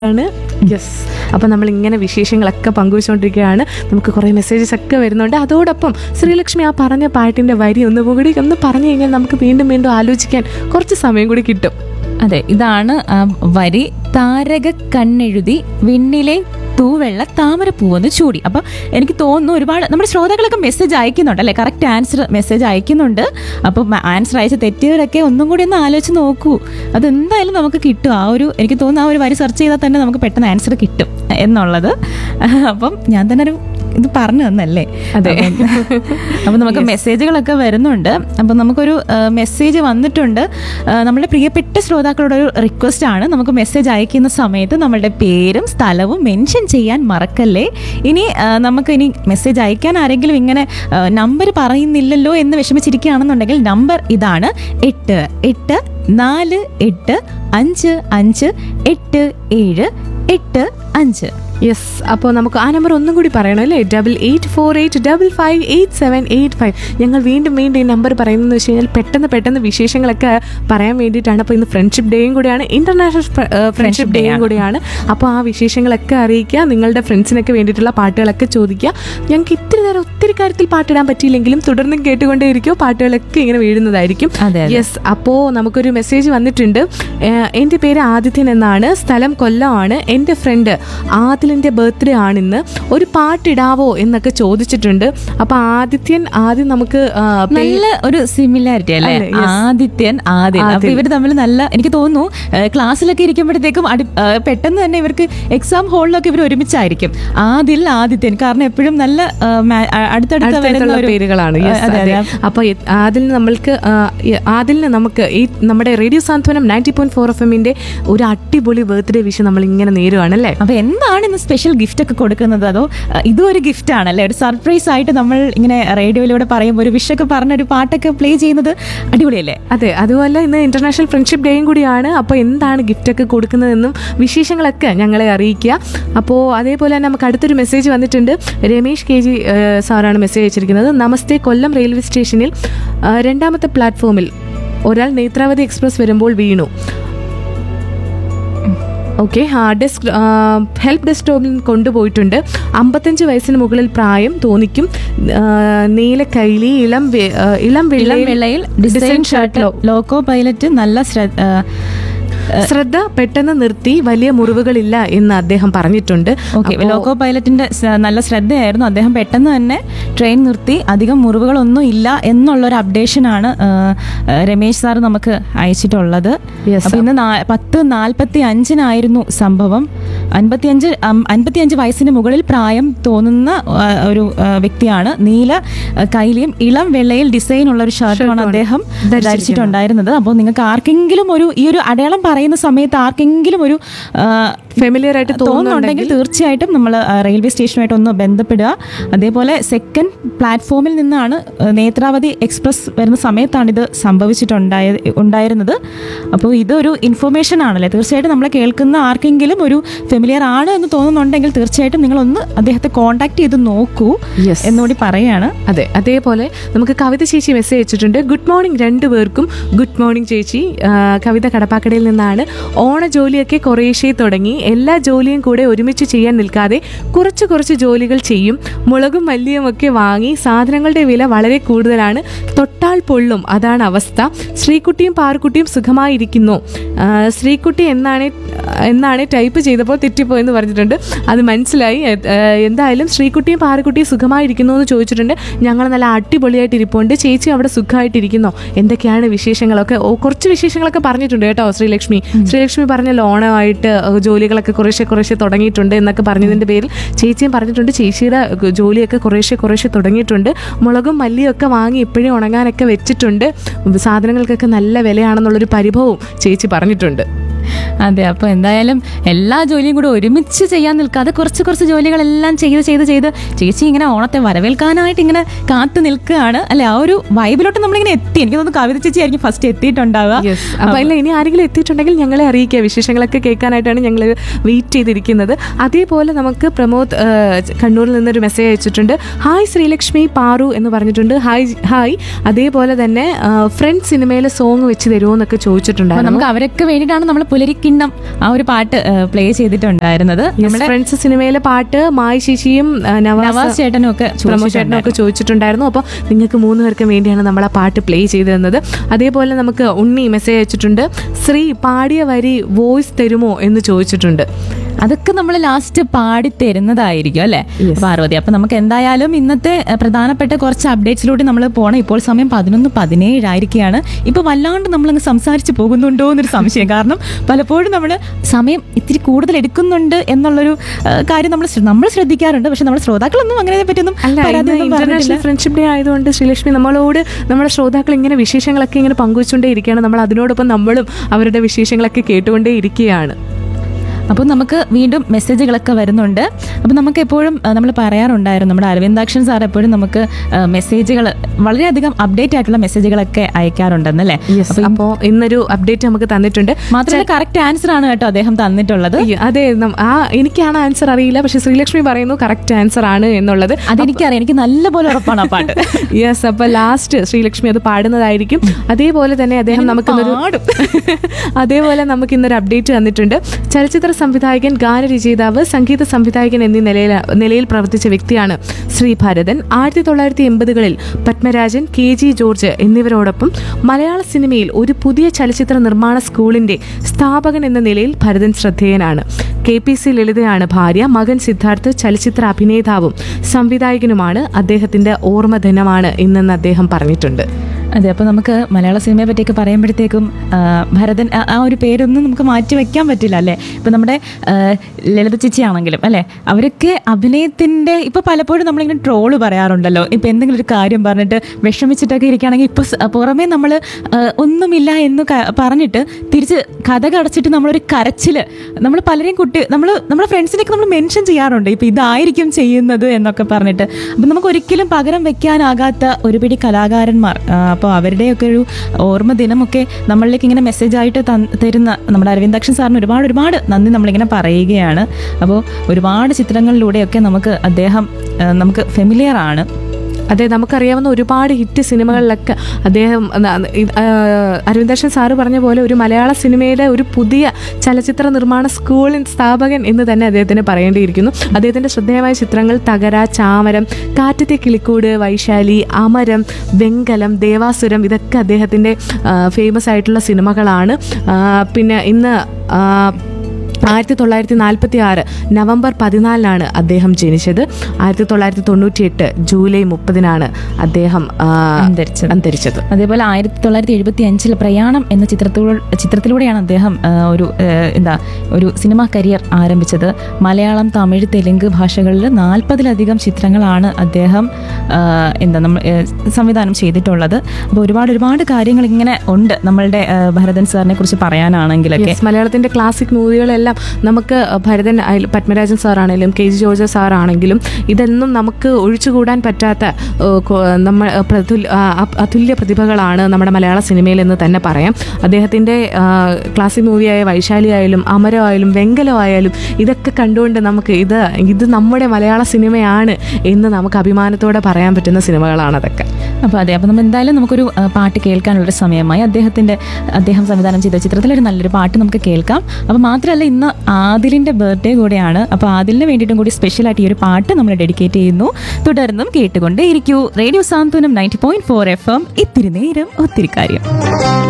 ആണ് യെസ് അപ്പം നമ്മൾ ഇങ്ങനെ വിശേഷങ്ങളൊക്കെ പങ്കുവച്ചുകൊണ്ടിരിക്കുകയാണ് നമുക്ക് കുറേ മെസ്സേജസ് ഒക്കെ വരുന്നുണ്ട് അതോടൊപ്പം ശ്രീലക്ഷ്മി ആ പറഞ്ഞ പാട്ടിൻ്റെ വരി ഒന്ന് കൂടി ഒന്ന് പറഞ്ഞു കഴിഞ്ഞാൽ നമുക്ക് വീണ്ടും വീണ്ടും ആലോചിക്കാൻ കുറച്ച് സമയം കൂടി കിട്ടും അതെ ഇതാണ് ആ വരി താരക കണ്ണെഴുതി വിണ്ണിലെ തൂവെള്ള താമരപ്പൂവെന്ന് ചൂടി അപ്പൊ എനിക്ക് തോന്നുന്നു ഒരുപാട് നമ്മുടെ ശ്രോതാക്കളൊക്കെ മെസ്സേജ് അയക്കുന്നുണ്ട് അല്ലെ കറക്റ്റ് ആൻസർ മെസ്സേജ് അയക്കുന്നുണ്ട് അപ്പം ആൻസർ അയച്ച തെറ്റിയവരൊക്കെ ഒന്നും കൂടി ഒന്ന് ആലോചിച്ച് നോക്കൂ അത് എന്തായാലും നമുക്ക് കിട്ടും ആ ഒരു എനിക്ക് തോന്നുന്നു ആ ഒരു വരി സെർച്ച് ചെയ്താൽ തന്നെ നമുക്ക് പെട്ടെന്ന് ആൻസർ കിട്ടും എന്നുള്ളത് അപ്പം ഞാൻ തന്നെ ഒരു ഇത് പറഞ്ഞു തന്നല്ലേ അതെ. അപ്പം നമുക്ക് മെസ്സേജുകളൊക്കെ വരുന്നുണ്ട് അപ്പം നമുക്കൊരു മെസ്സേജ് വന്നിട്ടുണ്ട് ആ, നമ്മുടെ പ്രിയപ്പെട്ട ശ്രോതാക്കളുടെ ഒരു റിക്വസ്റ്റ് ആണ് നമുക്ക് മെസ്സേജ് അയക്കുന്ന സമയത്ത് നമ്മളുടെ പേരും സ്ഥലവും മെൻഷൻ ചെയ്യാൻ മറക്കല്ലേ ഇനി ആ, നമുക്ക് ഇനി മെസ്സേജ് അയക്കാൻ ആരെങ്കിലും ഇങ്ങനെ നമ്പർ പറയുന്നില്ലല്ലോ എന്ന് വിഷമിച്ചിരിക്കുകയാണെന്നുണ്ടെങ്കിൽ നമ്പർ ഇതാണ് എട്ട് എട്ട് നാല് എട്ട് അഞ്ച് അഞ്ച് എട്ട് ഏഴ് എട്ട് അഞ്ച് യെസ് അപ്പോൾ നമുക്ക് ആ നമ്പർ ഒന്നും കൂടി പറയണം അല്ലേ double eight four eight double five eight seven eight five ഞങ്ങൾ വീണ്ടും വീണ്ടും ഈ നമ്പർ പറയുന്നതെന്ന് വെച്ച് കഴിഞ്ഞാൽ പെട്ടെന്ന് പെട്ടെന്ന് വിശേഷങ്ങളൊക്കെ പറയാൻ വേണ്ടിയിട്ടാണ് അപ്പോൾ ഇന്ന് ഫ്രണ്ട്ഷിപ്പ് ഡേയും കൂടിയാണ് ഇന്റർനാഷണൽ ഫ്രണ്ട്ഷിപ്പ് ഡേയും കൂടിയാണ് അപ്പോൾ ആ വിശേഷങ്ങളൊക്കെ അറിയിക്കുക നിങ്ങളുടെ ഫ്രണ്ട്സിനൊക്കെ വേണ്ടിയിട്ടുള്ള പാട്ടുകളൊക്കെ ചോദിക്കുക ഞങ്ങൾക്ക് ഇത്തിരി നേരം ഒത്തിരി കാര്യത്തിൽ പാട്ടിടാൻ പറ്റിയില്ലെങ്കിലും തുടർന്നും കേട്ടുകൊണ്ടേയിരിക്കും പാട്ടുകളൊക്കെ ഇങ്ങനെ വീഴുന്നതായിരിക്കും അതെ, അതെ. യെസ് അപ്പോൾ നമുക്കൊരു മെസ്സേജ് വന്നിട്ടുണ്ട് ഏഹ് എൻ്റെ പേര് ആദിത്യൻ എന്നാണ് സ്ഥലം കൊല്ലമാണ് എൻ്റെ ഫ്രണ്ട് ആദിലിൻ്റെ ബർത്ത്ഡേ ആണിന്ന് ഒരു പാട്ടിടാവോ എന്നൊക്കെ ചോദിച്ചിട്ടുണ്ട് അപ്പോൾ ആദിത്യൻ ആദ്യം നമുക്ക് ആ, പേ- നല്ല ഒരു സിമിലാരിറ്റി അല്ലേ അല്ലേ? Yes. ആദിത്യൻ ആദിൽ അപ്പൊ ആദിൽ. ഇവർ തമ്മിൽ നല്ല എനിക്ക് തോന്നുന്നു ഏഹ് ക്ലാസ്സിലൊക്കെ ഇരിക്കുമ്പോഴത്തേക്കും അടി ഏഹ് പെട്ടെന്ന് തന്നെ ഇവർക്ക് എക്സാം ഹോളിലൊക്കെ ഇവർ ഒരുമിച്ചായിരിക്കും ആദിൽ ആദിത്യൻ കാരണം എപ്പോഴും നല്ല ഏഹ് മാ- അ- അടുത്തടുത്ത വരുന്ന അടുത്തടുത്തുള്ള ഒരു പേരുകളാണ് Yes, അതെ, അതെ. അതെ. അപ്പോൾ ഇത് ആദിൽ നമ്മൾക്ക് ആ, ഈ- ആദിലിന് നമുക്ക് ഈ നമ്മുടെ radio Santhwanam ninety point four F എമ്മിന്റെ ഒരു അടിപൊളി ബർത്ത്ഡേ വിഷ് നമ്മൾ ഇങ്ങനെ നേരുവാണ് അല്ലേ അപ്പൊ എന്താണ് ഇന്ന് സ്പെഷ്യൽ ഗിഫ്റ്റ് ഒക്കെ കൊടുക്കുന്നത് അതോ അഹ് ഇതും ഒരു ഗിഫ്റ്റ് ആണല്ലേ ഒരു സർപ്രൈസ് ആയിട്ട് നമ്മൾ ഇങ്ങനെ റേഡിയോയിലൂടെ പറയുമ്പോൾ ഒരു വിഷൊക്കെ പറഞ്ഞ ഒരു പാട്ടൊക്കെ പ്ലേ ചെയ്യുന്നത് അടിപൊളിയല്ലേ അതെ അതുപോലെ ഇന്ന് ഇന്റർനാഷണൽ ഫ്രണ്ട്ഷിപ്പ് ഡേയും കൂടിയാണ് അപ്പോൾ എന്താണ് ഗിഫ്റ്റ് ഒക്കെ കൊടുക്കുന്നതെന്നും വിശേഷങ്ങളൊക്കെ ഞങ്ങളെ അറിയിക്കുക അപ്പോൾ അതേപോലെ തന്നെ നമുക്ക് അടുത്തൊരു മെസ്സേജ് വന്നിട്ടുണ്ട് രമേഷ് കെ ജി ഏഹ്, സാറാണ് മെസ്സേജ് അയച്ചിരിക്കുന്നത് നമസ്തേ കൊല്ലം റെയിൽവേ സ്റ്റേഷനിൽ ആ, രണ്ടാമത്തെ പ്ലാറ്റ്ഫോമിൽ ഒരാൾ നേത്രാവതി എക്സ്പ്രസ് വരുമ്പോൾ വീണു ഓക്കെ ഡെസ്ക് ഹെൽപ്പ് ഡെസ്ക് ടോപ്പിൽ കൊണ്ടുപോയിട്ടുണ്ട് അമ്പത്തഞ്ച് വയസ്സിന് മുകളിൽ പ്രായം തോന്നിക്കും ആ, നീല കൈലി ഇളം വെ- ആ, ഇളം ഇളം വെള്ളയിൽ വെള്ളയിൽ ഡിസൈൻ ഷർട്ട് ലോക്കോ പൈലറ്റ് നല്ല ശ്രദ്ധ ശ്രദ്ധ പെട്ടെന്ന് നിർത്തി വലിയ മുറിവുകളില്ല എന്ന് അദ്ദേഹം പറഞ്ഞിട്ടുണ്ട് ഓക്കെ അപ്പോ- ലോക്കോ പൈലറ്റിന്റെ സ- നല്ല ശ്രദ്ധയായിരുന്നു അദ്ദേഹം പെട്ടെന്ന് തന്നെ ട്രെയിൻ നിർത്തി അധികം മുറിവുകളൊന്നും ഇല്ല എന്നുള്ളൊരു അപ്ഡേഷനാണ് ആ, ആ, രമേശ് സാർ നമുക്ക് അയച്ചിട്ടുള്ളത് Yes, അപ്പൊ ഇന്ന് നാ- പത്ത് നാൽപ്പത്തി അഞ്ചിനായിരുന്നു സംഭവം അൻപത്തിയഞ്ച് അം- അൻപത്തിയഞ്ച് വയസ്സിന് മുകളിൽ പ്രായം തോന്നുന്ന ആ, ഒരു ആ, വ്യക്തിയാണ് നീല ആ, കൈലിയും ഇളം വെള്ളയിൽ ഡിസൈൻ ഉള്ള ഒരു ഷർട്ടാണ് ഷർട്ടുമാണ് അദ്ദേഹം ധരിച്ചിരിക്കുന്നത്. ധരിച്ചിട്ടുണ്ടായിരുന്നത് അപ്പോൾ നിങ്ങൾക്ക് ആർക്കെങ്കിലും ഒരു ഈ ഒരു അടയാളം പറയുന്ന സമയത്ത് ആർക്കെങ്കിലും ഒരു ആ, ഫെമിലിയർ ആയിട്ട് തോന്നുന്നുണ്ടെങ്കിൽ തോന്നുന്നുണ്ടെങ്കിൽ തീർച്ചയായിട്ടും നമ്മൾ റെയിൽവേ സ്റ്റേഷനുമായിട്ട് ഒന്ന് ബന്ധപ്പെടുക അതേപോലെ സെക്കൻഡ് പ്ലാറ്റ്ഫോമിൽ നിന്നാണ് ആ, നേത്രാവതി എക്സ്പ്രസ് വരുന്ന സമയത്താണ് ഇത് സംഭവിച്ചിട്ടുണ്ടായ ഉണ്ടായിരുന്നത് അപ്പോൾ ഇതൊരു ഇൻഫർമേഷൻ ആണല്ലേ തീർച്ചയായിട്ടും നമ്മളെ കേൾക്കുന്ന ആർക്കെങ്കിലും ഒരു ഫെമിലിയർ ആണ് എന്ന് തോന്നുന്നുണ്ടെങ്കിൽ തീർച്ചയായിട്ടും നിങ്ങളൊന്ന് അദ്ദേഹത്തെ കോൺടാക്ട് ചെയ്ത് നോക്കൂ Yes. എന്നുകൂടി പറയുകയാണ് അതെ അതേപോലെ നമുക്ക് കവിത ചേച്ചി മെസ്സേജ് അയച്ചിട്ടുണ്ട് ഗുഡ് മോർണിംഗ് രണ്ടു പേർക്കും ഗുഡ് മോർണിംഗ് ചേച്ചി ആ, കവിത കടപ്പാക്കടയിൽ നിന്നാണ് ഓണ ജോലിയൊക്കെ കുറേശ്ശേ തുടങ്ങി എല്ലാ ജോലിയും കൂടെ ഒരുമിച്ച് ചെയ്യാൻ നിൽക്കാതെ കുറച്ച് കുറച്ച് ജോലികൾ ചെയ്യും മുളകും മല്ലിയും ഒക്കെ വാങ്ങി സാധനങ്ങളുടെ വില വളരെ കൂടുതലാണ് തൊട്ടാൽ പൊള്ളും അതാണ് അവസ്ഥ ശ്രീകുട്ടിയും പാറുക്കുട്ടിയും സുഖമായിരിക്കുന്നു ആ, ശ്രീകുട്ടി എന്നാണ് എന്നാണ് ടൈപ്പ് ചെയ്തപ്പോൾ തെറ്റിപ്പോയെന്ന് പറഞ്ഞിട്ടുണ്ട് അത് മനസ്സിലായി എ- ഏ, എന്തായാലും ശ്രീകുട്ടിയും പാറുക്കുട്ടിയും സുഖമായിരിക്കുന്നു എന്ന് ചോദിച്ചിട്ടുണ്ട് ഞങ്ങൾ നല്ല അടിപൊളിയായിട്ട് ഇരിപ്പുണ്ട് ചേച്ചി അവിടെ സുഖമായിട്ടിരിക്കുന്നോ എന്തൊക്കെയാണ് വിശേഷങ്ങളൊക്കെ ഓ കുറച്ച് വിശേഷങ്ങളൊക്കെ പറഞ്ഞിട്ടുണ്ട് കേട്ടോ ശ്രീലക്ഷ്മി ശ്രീലക്ഷ്മി പറഞ്ഞ ലോണമായിട്ട് ജോലികളൊക്കെ കുറേശ്ശെ കുറേശ്ശെ തുടങ്ങിയിട്ടുണ്ട് എന്നൊക്കെ പറഞ്ഞതിൻ്റെ പേരിൽ ചേച്ചിയും പറഞ്ഞിട്ടുണ്ട് ചേച്ചിയുടെ ഗ- ജോലിയൊക്കെ കുറേശ്ശെ കുറേശ്ശെ തുടങ്ങിയിട്ടുണ്ട് മുളകും മല്ലിയും ഒക്കെ വാങ്ങി ഇപ്പോഴും ഉണങ്ങാനൊക്കെ വെച്ചിട്ടുണ്ട് സാധനങ്ങൾക്കൊക്കെ നല്ല വിലയാണെന്നുള്ളൊരു പരിഭവവും ചേച്ചി പറഞ്ഞിട്ടുണ്ട് അതെ അപ്പോൾ എന്തായാലും എല്ലാ ജോലിയും കൂടെ ഒരുമിച്ച് ചെയ്യാൻ നിൽക്കാതെ കുറച്ച് കുറച്ച് ജോലികളെല്ലാം ചെയ്ത് ചെയ്ത് ചെയ്ത് ചേച്ചി ഇങ്ങനെ ഓണത്തെ വരവേൽക്കാനായിട്ട് ഇങ്ങനെ കാത്തു നിൽക്കുകയാണ് അല്ലെ ആ ഒരു വൈബിലോട്ട് നമ്മളിങ്ങനെ എത്തി എനിക്ക് തോന്നുന്നു കവിത ചേച്ചി ആയിരിക്കും ഫസ്റ്റ് എത്തിയിട്ടുണ്ടാവുക യെസ് അപ്പൊ അല്ല ഇനി ആരെങ്കിലും എത്തിയിട്ടുണ്ടെങ്കിൽ ഞങ്ങളെ അറിയിക്കുക വിശേഷങ്ങളൊക്കെ കേൾക്കാനായിട്ടാണ് ഞങ്ങൾ വെയിറ്റ് ചെയ്തിരിക്കുന്നത് അതേപോലെ നമുക്ക് പ്രമോദ് ആ, കണ്ണൂരിൽ നിന്നൊരു മെസ്സേജ് അയച്ചിട്ടുണ്ട് ഹായ് ശ്രീലക്ഷ്മി പാറു എന്ന് പറഞ്ഞിട്ടുണ്ട് ഹായ് ഹായ് അതേപോലെ തന്നെ ഫ്രണ്ട് സിനിമയിലെ സോങ് വെച്ച് തരുമോ എന്നൊക്കെ അപ്പൊ ചോദിച്ചിട്ടുണ്ടായിരുന്നു നമുക്ക് അവരൊക്കെ വേണ്ടിയിട്ടാണ് നമ്മൾ പുല പുലരിക്കിണ്ണം ആ ഒരു പാട്ട് പ്ലേ ചെയ്തിട്ടുണ്ടായിരുന്നത് നമ്മുടെ ഫ്രണ്ട്സ് സിനിമയിലെ പാട്ട് മായി ശശിയും ആ, നവാസ് നവാസ് ചേട്ടനും ഒക്കെ പ്രമോദ് ചേട്ടനും ഒക്കെ ചോദിച്ചിട്ടുണ്ടായിരുന്നു അപ്പോൾ നിങ്ങൾക്ക് മൂന്ന് പേർക്കും വേണ്ടിയാണ് നമ്മൾ ആ പാട്ട് പ്ലേ ചെയ്തു തന്നത് അതേപോലെ നമുക്ക് ഉണ്ണി മെസ്സേജ് അയച്ചിട്ടുണ്ട് ശ്രീ പാടിയ വരി വോയിസ് തരുമോ എന്ന് ചോദിച്ചിട്ടുണ്ട് അതൊക്കെ നമ്മൾ ലാസ്റ്റ് പാടി തരുന്നതായിരിക്കും അല്ലേ പാർവതി അപ്പൊ നമുക്ക് എന്തായാലും ഇന്നത്തെ അഹ്, പ്രധാനപ്പെട്ട കുറച്ച് അപ്ഡേറ്റ്സിലൂടെ നമ്മൾ പോകണം ഇപ്പോൾ സമയം പതിനൊന്ന് പതിനേഴായിരിക്കുകയാണ് ഇപ്പൊ വല്ലാണ്ട് നമ്മളങ്ങ് സംസാരിച്ച് പോകുന്നുണ്ടോ എന്നൊരു സംശയം കാരണം പലപ്പോഴും നമ്മൾ സമയം ഇത്തിരി കൂടുതൽ എടുക്കുന്നുണ്ട് എന്നുള്ളൊരു അഹ്, കാര്യം നമ്മൾ നമ്മൾ ശ്രദ്ധിക്കാറുണ്ട് പക്ഷെ നമ്മുടെ ശ്രോതാക്കളൊന്നും അങ്ങനെ പറ്റിയൊന്നും അല്ല ഇന്ന് പരാതിയൊന്നും ഇന്റർനാഷണൽ പറഞ്ഞിട്ടില്ല. ഫ്രണ്ട്ഷിപ്പ് ഡേ ആയതുകൊണ്ട് ശ്രീലക്ഷ്മി നമ്മളോട് നമ്മുടെ ശ്രോതാക്കൾ ഇങ്ങനെ വിശേഷങ്ങളൊക്കെ ഇങ്ങനെ പങ്കുവച്ചുകൊണ്ടേ ഇരിക്കുകയാണ് നമ്മൾ അതിനോടൊപ്പം നമ്മളും അവരുടെ വിശേഷങ്ങളൊക്കെ കേട്ടുകൊണ്ടേ ഇരിക്കുകയാണ് അപ്പോൾ നമുക്ക് വീണ്ടും മെസ്സേജുകളൊക്കെ വരുന്നുണ്ട് അപ്പോൾ നമുക്ക് എപ്പോഴും നമ്മൾ പറയാറുണ്ടായിരുന്നു നമ്മുടെ അരവിന്ദാക്ഷൻ സാർ എപ്പോഴും നമുക്ക് മെസ്സേജുകൾ വളരെയധികം അപ്ഡേറ്റ് ആയിട്ടുള്ള മെസ്സേജുകളൊക്കെ അയക്കാറുണ്ടെന്നല്ലേ അപ്പോൾ ഇന്നൊരു അപ്ഡേറ്റ് നമുക്ക് തന്നിട്ടുണ്ട് മാത്രമല്ല കറക്റ്റ് ആൻസർ ആണ് കേട്ടോ അദ്ദേഹം തന്നിട്ടുള്ളത് അയ്യോ, അതെ നം- ആ എനിക്കാണ് ആൻസർ അറിയില്ല പക്ഷെ ശ്രീലക്ഷ്മി പറയുന്നു കറക്റ്റ് ആൻസർ ആണ് എന്നുള്ളത് അതെനിക്കറിയാം എനിക്ക് നല്ലപോലെ ഉറപ്പാണ് ആ പാട്ട് യെസ് അപ്പൊ ലാസ്റ്റ് ശ്രീലക്ഷ്മി അത് പാടുന്നതായിരിക്കും അതേപോലെ തന്നെ അദ്ദേഹം നമുക്കിന്നൊരു പാടും. അതേപോലെ നമുക്ക് ഇന്നൊരു അപ്ഡേറ്റ് തന്നിട്ടുണ്ട് ചലച്ചിത്ര സംവിധായകൻ ഗാനരചയിതാവ് സംഗീത സംവിധായകൻ എന്നീ നിലയിൽ നിലയിൽ പ്രവർത്തിച്ച വ്യക്തിയാണ് ശ്രീ ഭരതൻ ആയിരത്തി തൊള്ളായിരത്തി എൺപതുകളിൽ പത്മരാജൻ കെ ജി ജോർജ് എന്നിവരോടൊപ്പം മലയാള സിനിമയിൽ ഒരു പുതിയ ചലച്ചിത്ര നിർമ്മാണ സ്കൂളിന്റെ സ്ഥാപകൻ എന്ന നിലയിൽ ഭരതൻ ശ്രദ്ധേയനാണ് കെ പി സി ലളിതയാണ് ഭാര്യ മകൻ സിദ്ധാർത്ഥ് ചലച്ചിത്ര അഭിനേതാവും സംവിധായകനുമാണ് അദ്ദേഹത്തിന്റെ ഓർമ്മദിനമാണ് ഇന്നെന്ന് അദ്ദേഹം പറഞ്ഞിട്ടുണ്ട് അതെ അപ്പോൾ നമുക്ക് മലയാള സിനിമയെ പറ്റിയൊക്കെ പറയുമ്പോഴത്തേക്കും ആ, ഭരതൻ ആ- ആ ഒരു പേരൊന്നും നമുക്ക് മാറ്റി വെക്കാൻ പറ്റില്ല അല്ലേ ഇപ്പം നമ്മുടെ ആ, ലളിത ചേച്ചി ആണെങ്കിലും അല്ലേ അവരൊക്കെ അഭിനയത്തിൻ്റെ ഇപ്പോൾ പലപ്പോഴും നമ്മളിങ്ങനെ ട്രോള് പറയാറുണ്ടല്ലോ ഇപ്പം എന്തെങ്കിലും ഒരു കാര്യം പറഞ്ഞിട്ട് വിഷമിച്ചിട്ടൊക്കെ ഇരിക്കുകയാണെങ്കിൽ ഇപ്പോൾ സ് പുറമേ നമ്മൾ ഒന്നുമില്ല എന്ന് ക- പറഞ്ഞിട്ട് തിരിച്ച് കഥ കടച്ചിട്ട് നമ്മളൊരു കരച്ചിൽ നമ്മൾ പലരെയും കുട്ടി നമ്മൾ നമ്മുടെ ഫ്രണ്ട്സിനൊക്കെ നമ്മൾ മെൻഷൻ ചെയ്യാറുണ്ട് ഇപ്പം ഇതായിരിക്കും ചെയ്യുന്നത് എന്നൊക്കെ പറഞ്ഞിട്ട് അപ്പം നമുക്ക് ഒരിക്കലും പകരം വെക്കാനാകാത്ത ഒരുപിടി കലാകാരന്മാർ അപ്പോൾ അവരുടെയൊക്കെ ഒരു ഓർമ്മ ദിനമൊക്കെ നമ്മളിലേക്ക് ഇങ്ങനെ മെസ്സേജ് ആയിട്ട് തന്ന് തരുന്ന നമ്മുടെ അരവിന്ദാക്ഷൻ സാറിന് ഒരുപാട് ഒരുപാട് നന്ദി നമ്മളിങ്ങനെ പറയുകയാണ് അപ്പോൾ ഒരുപാട് ചിത്രങ്ങളിലൂടെയൊക്കെ നമുക്ക് അദ്ദേഹം ആ, നമുക്ക് ഫെമിലിയർ ആണ് അതെ നമുക്കറിയാവുന്ന ഒരുപാട് ഹിറ്റ് സിനിമകളിലൊക്കെ അദ്ദേഹം ന- ഇത്, ആ, അരവിന്ദാക്ഷൻ സാറ് പറഞ്ഞ പോലെ ഒരു മലയാള സിനിമയിലെ ഒരു പുതിയ ചലച്ചിത്ര നിർമ്മാണ സ്കൂളിൻ സ്ഥാപകൻ എന്ന് തന്നെ അദ്ദേഹത്തിന് പറയേണ്ടിയിരിക്കുന്നു അദ്ദേഹത്തിന്റെ ശ്രദ്ധേയമായ ചിത്രങ്ങൾ തകര ചാമരം കാറ്റത്തെ കിളിക്കൂട് വൈശാലി അമരം വെങ്കലം ദേവാസുരം ഇതൊക്കെ അദ്ദേഹത്തിന്റെ ഫേമസ് ആയിട്ടുള്ള സിനിമകളാണ് ആ, പിന്നെ ഇന്ന് ആ, ആയിരത്തി തൊള്ളായിരത്തി നാൽപ്പത്തി ആറ് നവംബർ പതിനാലിനാണ് അദ്ദേഹം ജനിച്ചത് ആയിരത്തി തൊള്ളായിരത്തി തൊണ്ണൂറ്റി എട്ട് ജൂലൈ മുപ്പതിനാണ് അദ്ദേഹം ആ, അന്തരിച്ചത്. അന്തരിച്ചത് അതേപോലെ ആയിരത്തി തൊള്ളായിരത്തി എഴുപത്തി അഞ്ചിൽ പ്രയാണം എന്ന ചിത്രത്തിലൂടെ ചിത്രത്തിലൂടെയാണ് അദ്ദേഹം ആ, ഒരു ആ, എന്താ ഒരു സിനിമാ കരിയർ ആരംഭിച്ചത് മലയാളം തമിഴ് തെലുങ്ക് ഭാഷകളിൽ നാൽപ്പതിലധികം ചിത്രങ്ങളാണ് അദ്ദേഹം ആ, എന്താ നമ്മൾ ആ, സംവിധാനം ചെയ്തിട്ടുള്ളത് അപ്പോൾ ഒരുപാട് ഒരുപാട് കാര്യങ്ങൾ ഇങ്ങനെ ഉണ്ട് നമ്മളുടെ ആ, ഭരതൻ സാറിനെ കുറിച്ച് പറയാനാണെങ്കിലൊക്കെ Yes, മലയാളത്തിന്റെ ക്ലാസിക് മൂവികളെല്ലാം നമുക്ക് ഭരതൻ ആയാലും പത്മരാജൻ സാറാണെങ്കിലും കെ ജി ജോർജ് സാറാണെങ്കിലും ഇതൊന്നും നമുക്ക് ഒഴിച്ചുകൂടാൻ പറ്റാത്ത ഏഹ്, കൊ- നമ്മ പ്രതുൽ ആ, അ- അതുല്യ പ്രതിഭകളാണ് നമ്മുടെ മലയാള സിനിമയിൽ എന്ന് തന്നെ പറയാം അദ്ദേഹത്തിന്റെ ആ, ക്ലാസിക് മൂവിയായ വൈശാലി ആയാലും അമരം ആയാലും വെങ്കലം ആയാലും ഇതൊക്കെ കണ്ടുകൊണ്ട് നമുക്ക് ഇത് ഇത് നമ്മുടെ മലയാള സിനിമയാണ് എന്ന് നമുക്ക് അഭിമാനത്തോടെ പറയാൻ പറ്റുന്ന സിനിമകളാണ് അതൊക്കെ അപ്പോൾ അതെ അപ്പോൾ നമ്മൾ എന്തായാലും നമുക്കൊരു ആ, പാട്ട് കേൾക്കാനുള്ളൊരു സമയമായി അദ്ദേഹത്തിൻ്റെ അദ്ദേഹം സംവിധാനം ചെയ്ത ചിത്രത്തിലൊരു നല്ലൊരു പാട്ട് നമുക്ക് കേൾക്കാം അപ്പോൾ മാത്രമല്ല ഇന്ന് ആദിലിൻ്റെ ബർത്ത്ഡേ കൂടെയാണ് അപ്പോൾ ആദിലിന് വേണ്ടിയിട്ടും കൂടി സ്പെഷ്യലായിട്ട് ഈ ഒരു പാട്ട് നമ്മൾ ഡെഡിക്കേറ്റ് ചെയ്യുന്നു തുടർന്നും കേട്ടുകൊണ്ടേ ഇരിക്കൂ radio Santhwanam ninety point four F M ഇത്തിരി നേരം ഒത്തിരി കാര്യം